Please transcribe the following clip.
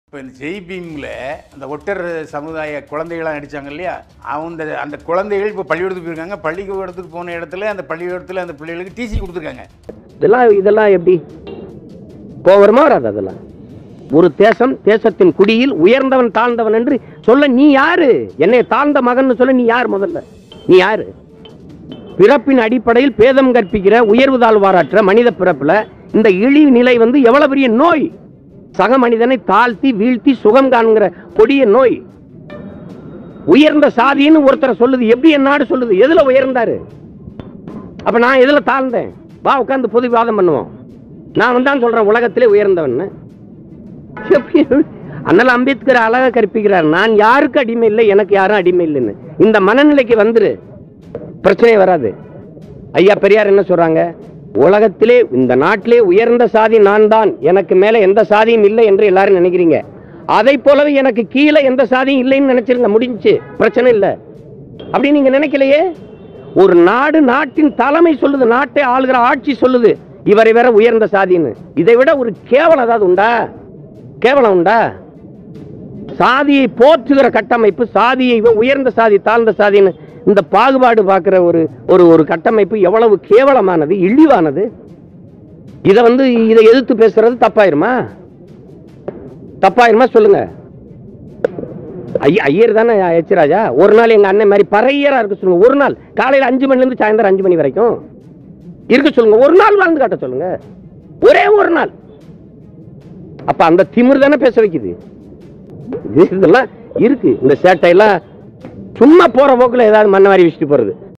இப்போ இந்த ஜெய்பீமில் அந்த ஒட்டர் சமுதாய குழந்தைகளாக நடித்தாங்க இல்லையா அவங்க அந்த குழந்தைகள் இப்போ பள்ளிக்கூடத்துக்கு போயிருக்காங்க பள்ளிக்கூடத்துக்கு போன இடத்துல அந்த பள்ளிக்கூடத்தில் அந்த பிள்ளைகளுக்கு டிசி கொடுத்துருக்காங்க இதெல்லாம் இதெல்லாம் எப்படி கோவரமா வராது அதெல்லாம் ஒரு தேசம் தேசத்தின் குடியில் உயர்ந்தவன் தாழ்ந்தவன் என்று சொல்ல நீ யாரு என்னை தாழ்ந்த மகன் சொல்ல நீ யார் முதல்ல நீ யாரு பிறப்பின் அடிப்படையில் பேதம் கற்பிக்கிற உயர்வு தாழ்வாராற்ற மனித பிறப்புல இந்த இழிவு நிலை வந்து எவ்வளவு பெரிய நோய் சக மனிதனை தாழ்த்தி வீழ்த்தி சுகம் காண்கிற கொடிய நோய் உயர்ந்த சாதின்னு ஒருத்தரை சொல்லுது எப்படி என் நாடு சொல்லுது எதுல உயர்ந்தாரு அப்ப நான் எதுல தாழ்ந்தேன் வா உட்காந்து பொது விவாதம் பண்ணுவோம் நான் வந்து தான் சொல்றேன் உலகத்திலே உயர்ந்தவன் எப்படி? அண்ணல் அம்பேத்கர் அழகா கற்பிக்கிறார் நான் யாருக்கு அடிமை இல்லை எனக்கு யாரும் அடிமை இல்லைன்னு இந்த மனநிலைக்கு வந்துரு பிரச்சனை வராது ஐயா பெரியார் என்ன சொல்றாங்க உலகத்திலே இந்த நாட்டிலே உயர்ந்த சாதி நான் தான் எனக்கு மேல எந்த சாதியும் இல்லை என்று எல்லாரும் நினைக்கிறீங்க அதை போலவே எனக்கு கீழே எந்த சாதியும் இல்லைன்னு நினைச்சிருங்க முடிஞ்சுச்சு பிரச்சனை இல்லை அப்படி நீங்க நினைக்கலையே ஒரு நாடு நாட்டின் தலைமை சொல்லுது நாட்டை ஆளுகிற ஆட்சி சொல்லுது இவரை வேற உயர்ந்த சாதின்னு இதை விட ஒரு கேவலம் ஏதாவது உண்டா கேவலம் உண்டா சாதியை போற்றுகிற கட்டமைப்பு சாதியை இவன் உயர்ந்த சாதி தாழ்ந்த சாதின்னு இந்த பாகுபாடு பார்க்கிற ஒரு ஒரு ஒரு கட்டமைப்பு எவ்வளவு கேவலமானது இழிவானது இதை வந்து இதை எதிர்த்து பேசுறது தப்பாயிருமா தப்பாயிருமா சொல்லுங்க ஐயா ஐயர் தானே எச்ராஜா ஒரு நாள் எங்க அண்ணன் மாதிரி பறையரா இருக்க சொல்லுங்க ஒரு நாள் காலையில அஞ்சு மணில இருந்து சாயந்தரம் அஞ்சு மணி வரைக்கும் இருக்க சொல்லுங்க ஒரு நாள் வாழ்ந்து காட்ட சொல்லுங்க ஒரே ஒரு நாள் அப்ப அந்த திமிர் தானே பேச வைக்குது இது- இதெல்லாம் இருக்கு இந்த சேட்டையெல்லாம் சும்மா போற போக்குல ஏதாவது மண்ணை வாரி வச்சுட்டு போறது